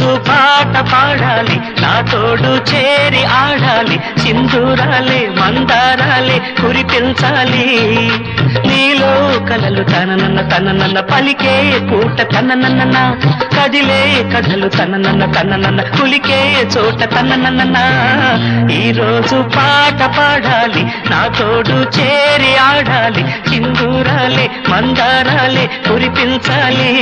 రోజు పాట పాడాలి నా తోడు చేరి ఆడాలి సింధూరాలే మందారాలే కురిపించాలి నీలో కలలు తననన్న తననన్న పలికే పూట తననన్న కదిలే కథలు తననన్న తననన్న కులికే చోట తననన్న ఈ రోజు పాట పాడాలి నా తోడు చేరి ఆడాలి సింధూరాలే మందారాలే కురిపించాలి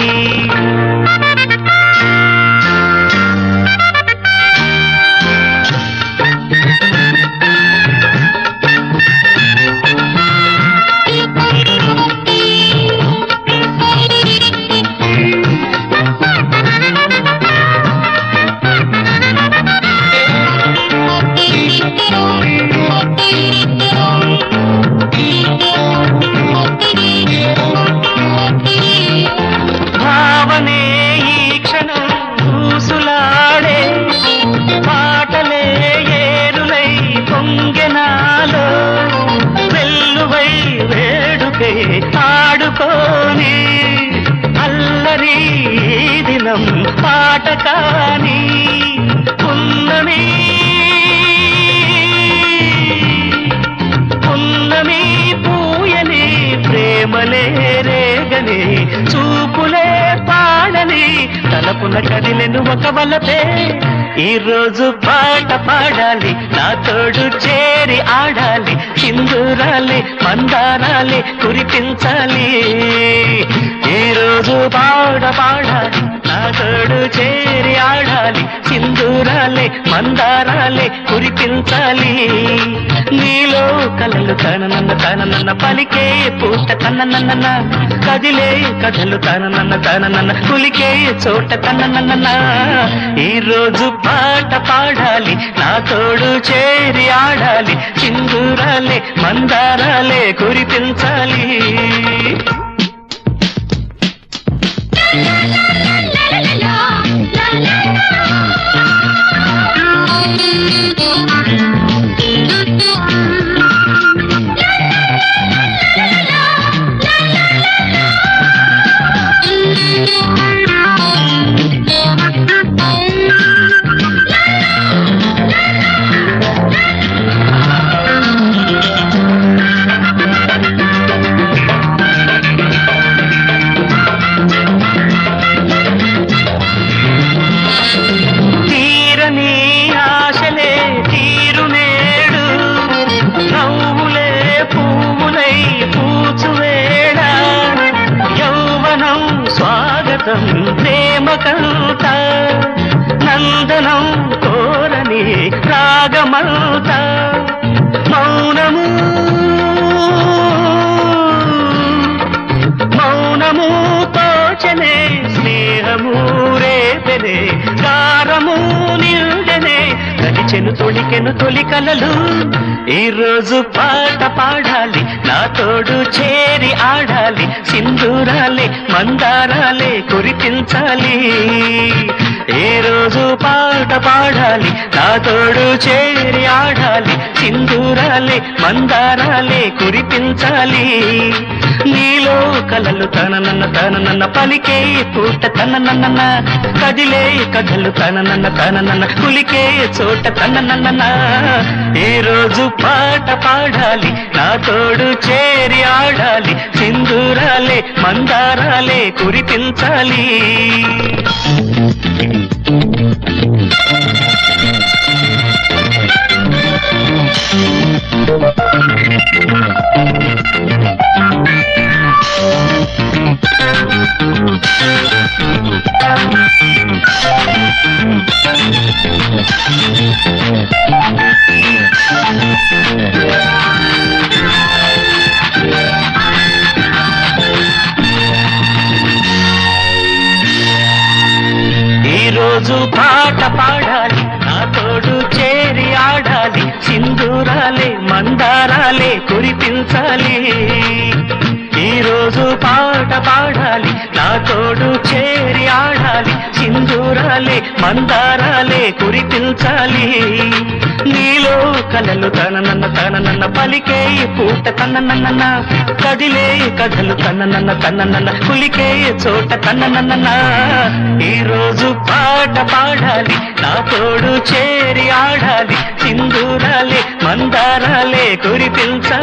భావనే ఈ క్షణం ఊసులాడే పాటలే ఏరులై పొంగెనాలో వెల్లువై వేడుకే ఆడుకోని అల్లరి ఈ దినం పాట కాని ఉన్నమి పున్నమి పూయని ప్రేమలే రేగని చూపులే పాడని తలపున కదిలెను ఒక వలపే ఈ రోజు పాట పాడాలి నా తోడు చేరి ఆడాలి సింధూరాలే మందారాలే కురిపించాలి ఈ రోజు పాట పాడాలి నా తోడు చేరి ఆడాలి సింధూరాలే మందారాలే కురిపించాలి నీలో కలలు తననన్న తననన్న పలికే పూట తననన్న కదిలే కథలు తననన్న తననన్న కులికే చోట తననన్న ఈ రోజు పాట పాడాలి నా తోడు చేరి ఆడాలి సింధూరాలే మందారాలే కురిపించాలి తీరని ఆశలే తీరు నేడు నవ్వులే పువ్వులై పూచువేళ యౌవనం స్వాగతం ప్రేమకంత నందనం కోరని రాగమంత మౌనము మౌనము తోచనే స్నేహము రేపెనే గారము నిల్డనే గడిచెను తొలికెను తొలి కలలు ఈ రోజు పాట పాడాలి నా తోడు చేరి ఆడాలి సింధూరాలే మందారాలే కురిపించాలి ఏ రోజు పాట పాడాలి నా తోడు చేరి ఆడాలి సింధూరాలే మందారాలే కురిపించాలి నీలో కలలు తననన్న తననన్న పలికే పూట తననన్న కదిలే కథలు తననన్న తననన్న కులికే చోట తననన్న ఏ రోజు పాట పాడాలి నా తోడు చేరి ఆడాలి సింధూరాలే మందారాలే కురిపించాలి ఈ రోజు పాట పాడాలి నా తోడు చేరి ఆడాలి సింధూరాలే మందారాలే కురిపించాలి ఈ రోజు పాట పాడాలి నా తోడు చేరి ఆడాలి సింధూరాలే మందారాలే మందారాలే కురిపించాలి నీలో కలలు తననన్న తననన్న పలికే పూట తన్ననన్న కదిలే కథలు తన్ననన్న తన్ననన్న కులికే చోట తన్ననన్న ఈ రోజు పాట పాడాలి నా తోడు చేరి ఆడాలి సింధూరాలే మందారాలే కురిపించాలి